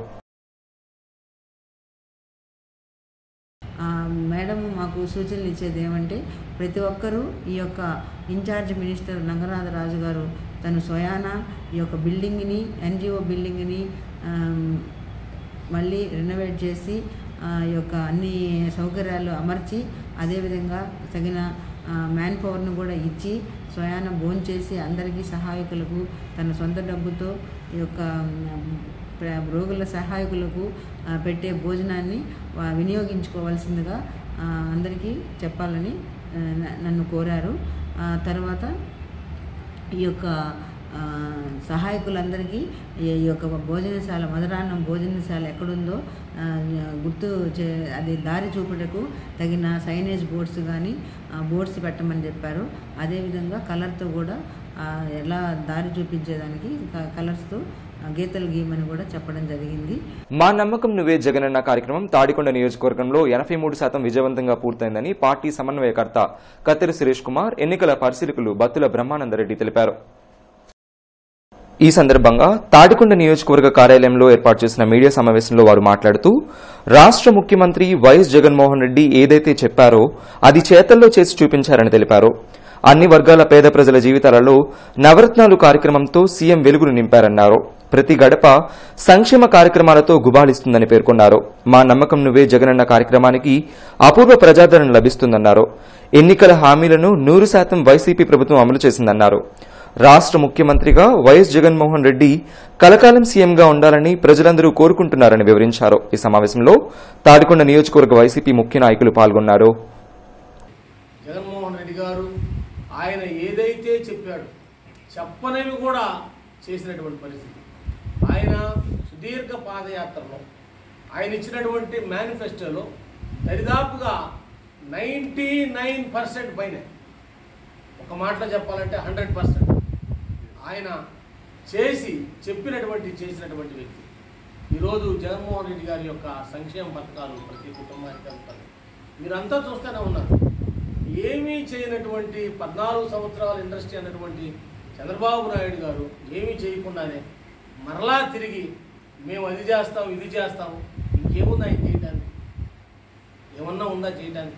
ఆ, మేడం మాకు సూచనలు ఇచ్చేది ఏమంటే ప్రతి ఒక్కరూ ఈ యొక్క ఇన్ఛార్జ్ మినిస్టర్ రంగనాథరాజు గారు తను స్వయాన ఈ యొక్క బిల్డింగ్ని ఎన్జిఓ బిల్డింగ్ని ఆమ్, మళ్ళీ రెనోవేట్ చేసి ఆ, ఈ యొక్క అన్ని సౌకర్యాలు అమర్చి అదేవిధంగా తగిన మ్యాన్ పవర్ను కూడా ఇచ్చి స్వయాన భోంచేసి అందరికీ సహాయకులకు తన సొంత డబ్బుతో ఈ యొక్క ఉమ్, ప్ర- రోగుల సహాయకులకు ఆ, పెట్టే భోజనాన్ని వా- వినియోగించుకోవాల్సిందిగా ఆ, అందరికీ చెప్పాలని ఆ, న- నన్ను కోరారు ఆ, తర్వాత ఈ యొక్క ఆ, సహాయకులందరికీ ఈ ఈ యొక్క భోజనశాల మధురాన్నం భోజనశాల ఎక్కడుందో ఆ, గుర్తు చే అది దారి చూపుటకు తగిన సైనేజ్ బోర్డ్స్ కానీ బోర్డ్స్ పెట్టమని చెప్పారు అదేవిధంగా కలర్తో కూడా ఆ, ఎలా దారి చూపించేదానికి క- కలర్స్తో ఆ, గీతలు గీయమని కూడా చెప్పడం జరిగింది మా నమ్మకం నువ్వే జగనన్న కార్యక్రమం తాడికొండ నియోజకవర్గంలో ఎనభై మూడు శాతం విజయవంతంగా పూర్తయిందని పార్టీ సమన్వయకర్త కత్తెర సురేష్ కుమార్ ఎన్నికల పరిశీలకులు బత్తుల బ్రహ్మానందరెడ్డి తెలిపారు ఈ సందర్భంగా తాడికొండ నియోజకవర్గ కార్యాలయంలో ఏర్పాటు చేసిన మీడియా సమావేశంలో వారు మాట్లాడుతూ రాష్ట్ర ముఖ్యమంత్రి వైఎస్ జగన్మోహన్ రెడ్డి ఏదైతే చెప్పారో అది చేతల్లో చేసి చూపించారని తెలిపారు అన్ని వర్గాల పేద ప్రజల జీవితాలలో నవరత్నాలు కార్యక్రమంతో సీఎం వెలుగును నింపారన్నారు ప్రతి గడప సంక్షేమ కార్యక్రమాలతో గుబాళిస్తుందని పేర్కొన్నారు మా నమ్మకం నువ్వే జగనన్న కార్యక్రమానికి అపూర్వ ప్రజాదరణ లభిస్తుందన్నారు ఎన్నికల హామీలను నూరు శాతం వైసీపీ ప్రభుత్వం అమలు చేసిందన్నారు రాష్ట్ర ముఖ్యమంత్రిగా వైఎస్ జగన్మోహన్ రెడ్డి కలకాలం సీఎంగా ఉండాలని ప్రజలందరూ కోరుకుంటున్నారని వివరించారు ఈ సమావేశంలో తాడికొండ నియోజకవర్గ వైసీపీ ముఖ్య నాయకులు పాల్గొన్నారు జగన్మోహన్ రెడ్డి గారు ఆయన ఏదైతే చెప్పాడు చెప్పనివి కూడా చేసినటువంటి పరిస్థితి ఆయన సుదీర్ఘ పాదయాత్రలో ఆయన ఇచ్చినటువంటి మేనిఫెస్టోలో దరిదాపుగా నైంటీ నైన్ పర్సెంట్ పైన ఒక మాటలో చెప్పాలంటే హండ్రెడ్ పర్సెంట్ ఆయన చేసి చెప్పినటువంటి చేసినటువంటి వ్యక్తి ఈరోజు జగన్మోహన్ రెడ్డి గారి యొక్క సంక్షేమ పథకాలు ప్రతి కుటుంబానికి అందుతాయి మీరంతా చూస్తూనే ఉన్నారు ఏమీ చేయనటువంటి పద్నాలుగు సంవత్సరాల ఇండస్ట్రీ అన్నటువంటి చంద్రబాబు నాయుడు గారు ఏమీ చేయకుండానే మరలా తిరిగి మేము అది చేస్తాం ఇది చేస్తాం ఇంకేముందా ఆయన చేయడానికి ఏమన్నా ఉందా చేయడానికి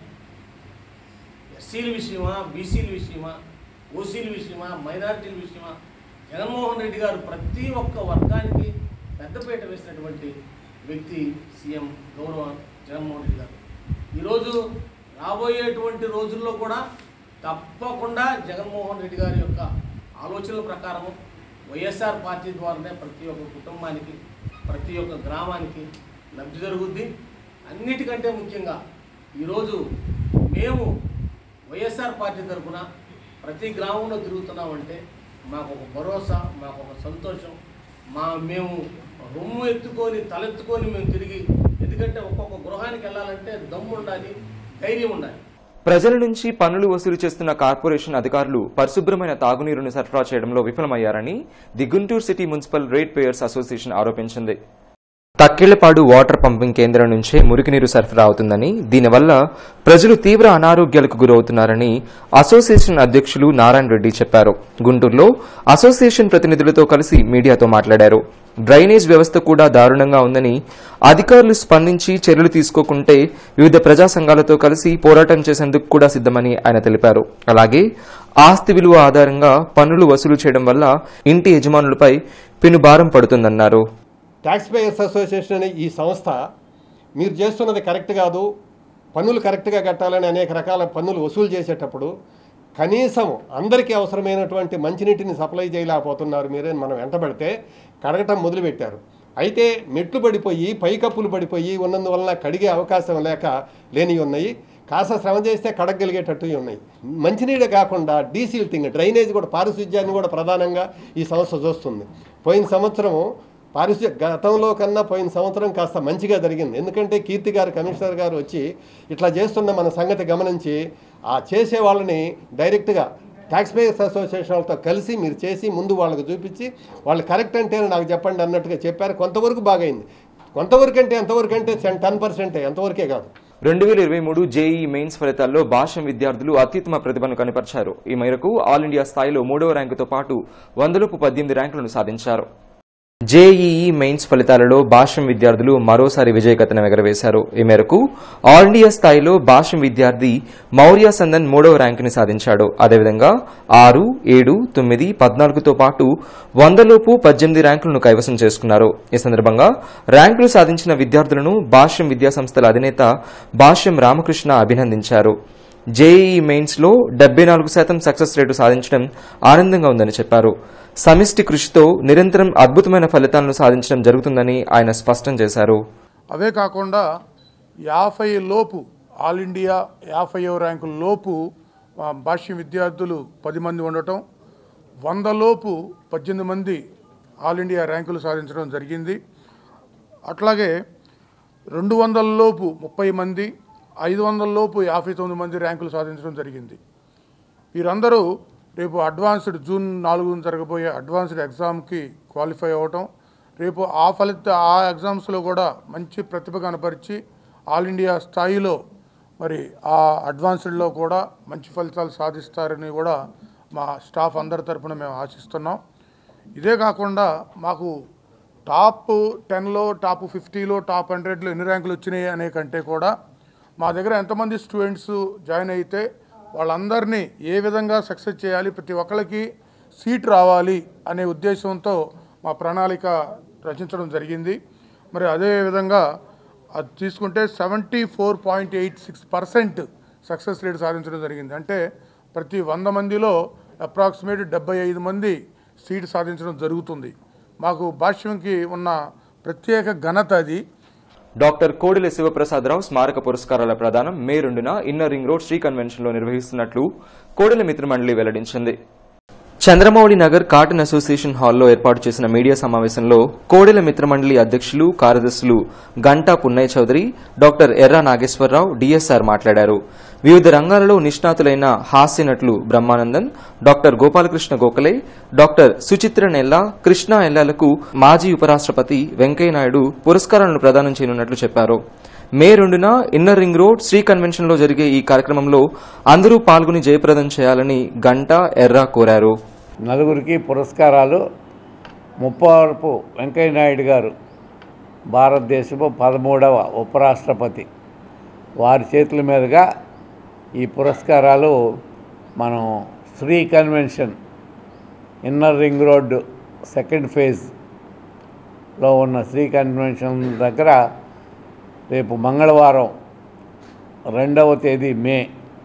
ఎస్సీల విషయమా బీసీల విషయమా ఓసీల విషయమా మైనారిటీల విషయమా జగన్మోహన్ రెడ్డి గారు ప్రతి ఒక్క వర్గానికి పెద్దపీట వేసినటువంటి వ్యక్తి సీఎం గౌరవ జగన్మోహన్ రెడ్డి గారు ఈరోజు రాబోయేటువంటి రోజుల్లో కూడా తప్పకుండా జగన్మోహన్ రెడ్డి గారి యొక్క ఆలోచనల ప్రకారము వైఎస్ఆర్ పార్టీ ద్వారానే ప్రతి ఒక్క కుటుంబానికి ప్రతి ఒక్క గ్రామానికి లబ్ధి జరుగుద్ది అన్నిటికంటే ముఖ్యంగా ఈరోజు మేము వైఎస్ఆర్ పార్టీ తరఫున ప్రతి గ్రామంలో తిరుగుతున్నామంటే మాకు ఒక భరోసా మాకు ఒక సంతోషం మా మేము రొమ్ము ఎత్తుకొని తలెత్తుకొని మేము తిరిగి ఎందుకంటే ఒక్కొక్క గృహానికి వెళ్ళాలంటే దమ్ము ఉండాలి ధైర్యం ఉండాలి ప్రజల నుంచి పన్నులు వసూలు చేస్తున్న కార్పొరేషన్ అధికారులు పరిశుభ్రమైన తాగునీరును సరఫరా చేయడంలో విఫలమయ్యారని the Guntur city municipal rate payers association ఆరోపించింది తక్కిళ్లపాడు వాటర్ పంపింగ్ కేంద్రం నుంచే మురికినీరు సరఫరా అవుతుందని దీనివల్ల ప్రజలు తీవ్ర అనారోగ్యాలకు గురవుతున్నారని అసోసియేషన్ అధ్యక్షులు నారాయణ రెడ్డి చెప్పారు గుంటూరులో అసోసియేషన్ ప్రతినిధులతో కలిసి మీడియాతో మాట్లాడారు డ్రైనేజ్ వ్యవస్థ కూడా దారుణంగా ఉందని అధికారులు స్పందించి చర్యలు తీసుకోకుంటే వివిధ ప్రజా సంఘాలతో కలిసి పోరాటం చేసేందుకు కూడా సిద్దమని ఆయన తెలిపారు అలాగే ఆస్తి విలువ ఆధారంగా పన్నులు వసూలు చేయడం వల్ల ఇంటి యజమానులపై పెనుభారం పడుతుందన్నారు ట్యాక్స్ పేయర్స్ అసోసియేషన్ అనే ఈ సంస్థ మీరు చేస్తున్నది కరెక్ట్ కాదు పన్నులు కరెక్ట్గా కట్టాలని అనేక రకాల పన్నులు వసూలు చేసేటప్పుడు కనీసం అందరికీ అవసరమైనటువంటి మంచినీటిని సప్లై చేయలేకపోతున్నారు మీరే మనం వెంటబడితే కడగటం మొదలుపెట్టారు అయితే మెట్లు పడిపోయి పైకప్పులు పడిపోయి ఉన్నందువలన కడిగే అవకాశం లేక లేని ఉన్నాయి కాస్త శ్రమ చేస్తే కడగలిగేటట్టు ఉన్నాయి మంచినీడే కాకుండా డీసిల్టింగ్ డ్రైనేజ్ కూడా పారిశుధ్యాన్ని కూడా ప్రధానంగా ఈ సంస్థ చూస్తుంది పోయిన సంవత్సరం పారిశుధ్య గతంలో కన్నా పోయిన సంవత్సరం కాస్త మంచిగా జరిగింది ఎందుకంటే కీర్తి గారు కమిషనర్ గారు వచ్చి ఇట్లా చేస్తున్న మన సంగతి గమనించి ఆ చేసే వాళ్ళని డైరెక్ట్గా ట్యాక్స్ పేయర్స్ అసోసియేషన్ వాళ్ళతో కలిసి మీరు చేసి ముందు వాళ్ళకి చూపించి వాళ్ళు కరెక్ట్ అంటే నాకు చెప్పండి అన్నట్టుగా చెప్పారు కొంతవరకు బాగైంది కొంతవరకు అంటే ఎంతవరకు అంటే టెన్ పర్సెంటే ఎంతవరకే కాదు రెండు వేల ఇరవై మూడు జేఈ మెయిన్స్ ఫలితాల్లో భాష్యం విద్యార్థులు అత్యుత్తమ ప్రతిభను కనపరిచారు ఈ మేరకు ఆల్ ఇండియా స్థాయిలో మూడవ ర్యాంకుతో పాటు వందలోపు పద్దెనిమిది ర్యాంకులను సాధించారు జేఈఈ మెయిన్స్ ఫలితాలలో భాష్యం విద్యార్థులు మరోసారి విజయకతన ఎగరవేశారు ఈ మేరకు ఆల్ ఇండియా స్థాయిలో భాష్యం విద్యార్థి మౌర్య సందన్ మూడవ ర్యాంకుని సాధించాడు అదేవిధంగా ఆరు ఏడు తొమ్మిది పద్నాలుగుతో పాటు వందలోపు పద్దెనిమిది ర్యాంకులను కైవసం చేసుకున్నారు ఈ సందర్భంగా ర్యాంకులు సాధించిన విద్యార్థులను భాష్యం విద్యాసంస్థల అధినేత భాష్యం రామకృష్ణ అభినందించారు జేఈఈ మెయిన్స్ లో డెబ్బై నాలుగు శాతం సక్సెస్ రేటు సాధించడం ఆనందంగా ఉందని చెప్పారు సమిష్టి కృషితో నిరంతరం అద్భుతమైన ఫలితాలను సాధించడం జరుగుతుందని ఆయన స్పష్టం చేశారు అవే కాకుండా యాభై లోపు ఆల్ ఇండియా యాభై ర్యాంకుల లోపు ఆ, భాష్య విద్యార్థులు పది మంది ఉండటం వంద లోపు పద్దెనిమిది మంది ఆల్ ఇండియా ర్యాంకులు సాధించడం జరిగింది అట్లాగే రెండు వందల లోపు ముప్పై మంది ఐదు వందల లోపు యాభై తొమ్మిది మంది ర్యాంకులు సాధించడం జరిగింది వీరందరూ రేపు అడ్వాన్స్డ్ జూన్ నాలుగున జరగబోయే అడ్వాన్స్డ్ ఎగ్జామ్కి క్వాలిఫై అవ్వటం రేపు ఆ ఫలిత ఆ ఎగ్జామ్స్లో కూడా మంచి ప్రతిభ కనపరిచి ఆల్ ఇండియా స్థాయిలో మరి ఆ అడ్వాన్స్డ్లో కూడా మంచి ఫలితాలు సాధిస్తారని కూడా మా స్టాఫ్ అందరి తరపున మేము ఆశిస్తున్నాం ఇదే కాకుండా మాకు టాప్ టెన్లో టాప్ ఫిఫ్టీలో టాప్ హండ్రెడ్లో ఎన్ని ర్యాంకులు వచ్చినాయి అనే కంటే కూడా మా దగ్గర ఎంతమంది స్టూడెంట్స్ జాయిన్ అయితే వాళ్ళందరినీ ఏ విధంగా సక్సెస్ చేయాలి ప్రతి ఒక్కరికి సీట్ రావాలి అనే ఉద్దేశంతో మా ప్రణాళిక రచించడం జరిగింది మరి అదే విధంగా అది తీసుకుంటే seventy four point eight six percent success rate సాధించడం జరిగింది అంటే ప్రతి వంద మందిలో అప్రాక్సిమేట్ డెబ్బై ఐదు మంది సీట్ సాధించడం జరుగుతుంది మాకు భాష్యంకి ఉన్న ప్రత్యేక ఘనత అది డాక్టర్ కోడెల శివప్రసాదరావు స్మారక పురస్కారాల ప్రదానం మే రెండున ఇన్నర్ రింగ్ రోడ్ శ్రీ కన్వెన్షన్లో నిర్వహిస్తున్నట్లు కోడెల మిత్రమండలి వెల్లడించింది చంద్రమౌళి నగర్ కాటన్ అసోసియేషన్ హాల్లో ఏర్పాటు చేసిన మీడియా సమావేశంలో కోడెల మిత్రమండలి అధ్యక్షులు కార్యదర్శులు గంటా పున్నయ్య చౌదరి డాక్టర్ ఎర్రా నాగేశ్వరరావు డిఎస్ఆర్ మాట్లాడారు వివిధ రంగాలలో నిష్ణాతులైన హాస్య నటులు బ్రహ్మానందన్ డాక్టర్ గోపాలకృష్ణ గోఖలే డాక్టర్ సుచిత్ర నెల్లా కృష్ణ ఎల్లాలకు మాజీ ఉపరాష్ట్రపతి వెంకయ్యనాయుడు పురస్కారాలను ప్రదానం చేయనున్నట్లు చెప్పారు మే రెండున inner ring road Shri convention లో జరిగే ఈ కార్యక్రమంలో అందరూ పాల్గొని జయప్రదం చేయాలని గంటా ఎర్రా కోరారు నలుగురికి పురస్కారాలు ముప్పవరపు వెంకయ్యనాయుడు గారు భారతదేశపు పదమూడవ ఉపరాష్ట్రపతి వారి చేతుల మీదుగా ఈ పురస్కారాలు మనం Shri convention inner ring road second ఫేజ్లో ఉన్న శ్రీ కన్వెన్షన్ దగ్గర రేపు మంగళవారం రెండవ తేదీ మే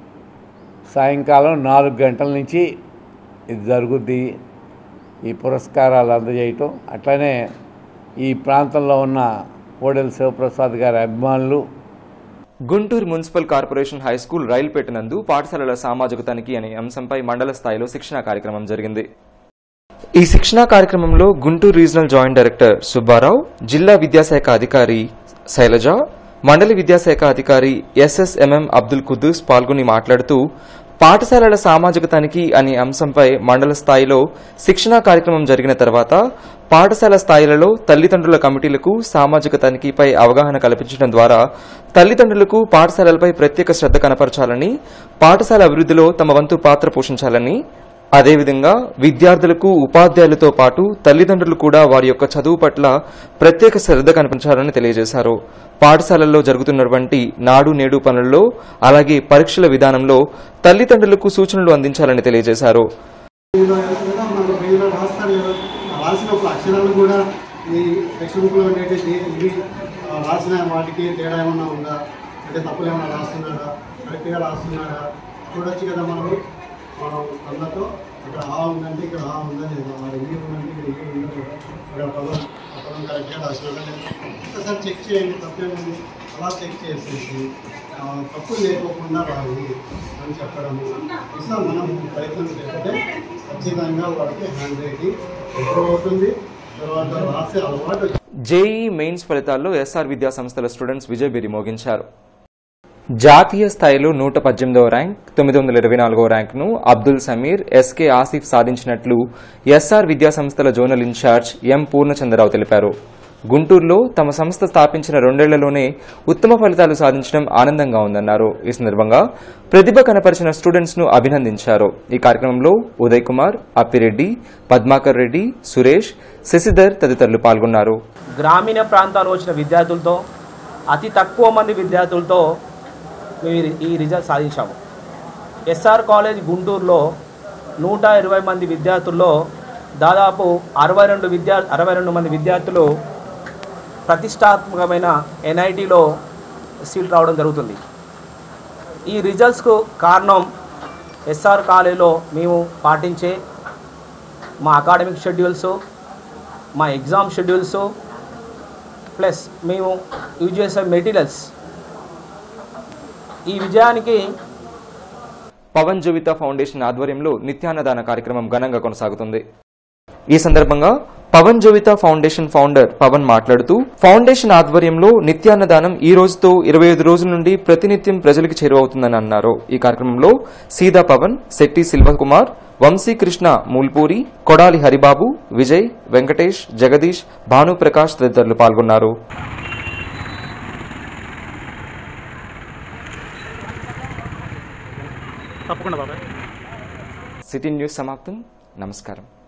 సాయంకాలం నాలుగు గంటల నుంచి ఇది జరుగుద్ది ఈ పురస్కారాలు అందజేయటం అట్లనే ఈ ప్రాంతంలో ఉన్న కోడెల శివప్రసాద్ గారి అభిమానులు Guntur municipal corporation high school Railpet నందు పాఠశాలల సామాజిక తనిఖీ అనే అంశంపై మండల స్థాయిలో శిక్షణా కార్యక్రమం జరిగింది ఈ శిక్షణా కార్యక్రమంలో Guntur regional joint director Subba Rao జిల్లా విద్యాశాఖ అధికారి శైలజ మండలి విద్యాశాఖ అధికారి ఎస్ఎస్ఎంఎం అబ్దుల్ కుద్దూస్ పాల్గొని మాట్లాడుతూ పాఠశాలల సామాజిక తనిఖీ అనే అంశంపై మండల స్థాయిలో శిక్షణా కార్యక్రమం జరిగిన తర్వాత పాఠశాల స్థాయిలలో తల్లిదండ్రుల కమిటీలకు సామాజిక తనిఖీపై అవగాహన కల్పించడం ద్వారా తల్లిదండ్రులకు పాఠశాలలపై ప్రత్యేక శ్రద్ధ కనపరచాలని పాఠశాల అభివృద్ధిలో తమ వంతు పాత్ర పోషించాలని అదేవిధంగా విద్యార్థులకు ఉపాధ్యాయులతో పాటు తల్లిదండ్రులు కూడా వారి యొక్క చదువు పట్ల ప్రత్యేక శ్రద్ధ కనిపించాలని తెలియజేశారు పాఠశాలల్లో జరుగుతున్నటువంటి నాడు నేడు పనుల్లో అలాగే పరీక్షల విధానంలో తల్లిదండ్రులకు సూచనలు అందించాలని తెలియజేశారు ఏదో ఏదో మనకు పేజీలో రాస్తారు కదా ఆ రాసినప్పుడు అక్షరాలు కూడా ఈ టెక్స్ట్ బుక్లో ఉండేటి ఇవి ఆ రాసిన వాటికి తేడా ఏమన్నా ఉందా అంటే తప్పులు ఏమైనా రాస్తున్నారా కరెక్ట్గా రాస్తున్నారా చూడొచ్చు కదా మనం మనం కళ్ళతో ఇక్కడ ఆ ఉందంటే ఇక్కడ ఆ ఉందా లేదా ఆ ఇవి ఉందంటే ఇక్కడ ఇవి ఉందా లేదా ఇక్కడ పదం ఆ పదం కరెక్ట్గా రాసినారా లేదా ఒకసారి చెక్ చేయండి తప్పేముంది అలా చెక్ చేసేసి ఆ, తప్పులు లేకోకుండా రాయి అని చెప్పడము ఇట్లా మనం ప్రయత్నం చేస్తే ఖచ్చితంగా వాడికి హ్యాండ్ రైటింగ్ ఇంప్రూవ్ అవుతుంది తర్వాత రాసే అలవాటు జేఈ మెయిన్స్ ఫలితాల్లో ఎస్ఆర్ విద్యా సంస్థల స్టూడెంట్స్ విజయబేరి మోగించారు జాతీయ స్థాయిలో నూట పద్దెనిమిదవ ర్యాంక్ తొమ్మిది వందల ఇరవై నాలుగవ ర్యాంకును అబ్దుల్ సమీర్ ఎస్కే ఆసిఫ్ సాధించినట్లు ఎస్ఆర్ విద్యా సంస్థల జోనల్ ఇన్ఛార్జ్ ఎం పూర్ణచంద్రరావు తెలిపారు గుంటూరులో తమ సంస్థ స్థాపించిన రెండేళ్లలోనే ఉత్తమ ఫలితాలు సాధించడం ఆనందంగా ఉందన్నారు ఈ సందర్భంగా ప్రతిభ కనపరిచిన స్టూడెంట్స్ ను అభినందించారు ఈ కార్యక్రమంలో ఉదయ్ కుమార్ అప్పిరెడ్డి పద్మాకర్ రెడ్డి సురేష్ శశిధర్ తదితరులు పాల్గొన్నారు గ్రామీణ ప్రాంతాలు వచ్చిన విద్యార్థులతో అతి తక్కువ మంది విద్యార్థులతో మేము ఈ- ఈ రిజల్ట్ సాధించాము ఎస్ఆర్ కాలేజ్ గుంటూరులో నూట ఇరవై మంది విద్యార్థుల్లో దాదాపు అరవై రెండు విద్యా అరవై రెండు మంది విద్యార్థులు ప్రతిష్టాత్మకమైన ఎన్ఐటిలో సీట్ రావడం జరుగుతుంది ఈ రిజల్ట్స్కు కారణం ఎస్ఆర్ కాలేజీలో మేము పాటించే మా అకాడమిక్ షెడ్యూల్స్ మా ఎగ్జామ్ షెడ్యూల్స్ ప్లస్ మేము యూజ్ చేసే మెటీరియల్స్ ఈ విజయానికి పవన్ జోవిత ఫౌండేషన్ ఆధ్వర్యంలో నిత్యాన్నదాన కార్యక్రమం ఘనంగా కొనసాగుతుంది ఈ సందర్భంగా పవన్ జోవిత ఫౌండేషన్ ఫౌండర్ పవన్ మాట్లాడుతూ ఫౌండేషన్ ఆధ్వర్యంలో నిత్యాన్నదానం ఈ రోజుతో ఇరవై ఐదు రోజుల నుండి ప్రతినిత్యం ప్రజలకు చేరువవుతుందని అన్నారు ఈ కార్యక్రమంలో సీదా పవన్ శెట్టి శిల్వకుమార్ వంశీకృష్ణ మూల్పూరి కొడాలి హరిబాబు విజయ్ వెంకటేష్ జగదీష్ భానుప్రకాష్ తదితరులు పాల్గొన్నారు తప్పకుండా బాబాయ్ సిటీ న్యూస్ సమాప్తం నమస్కారం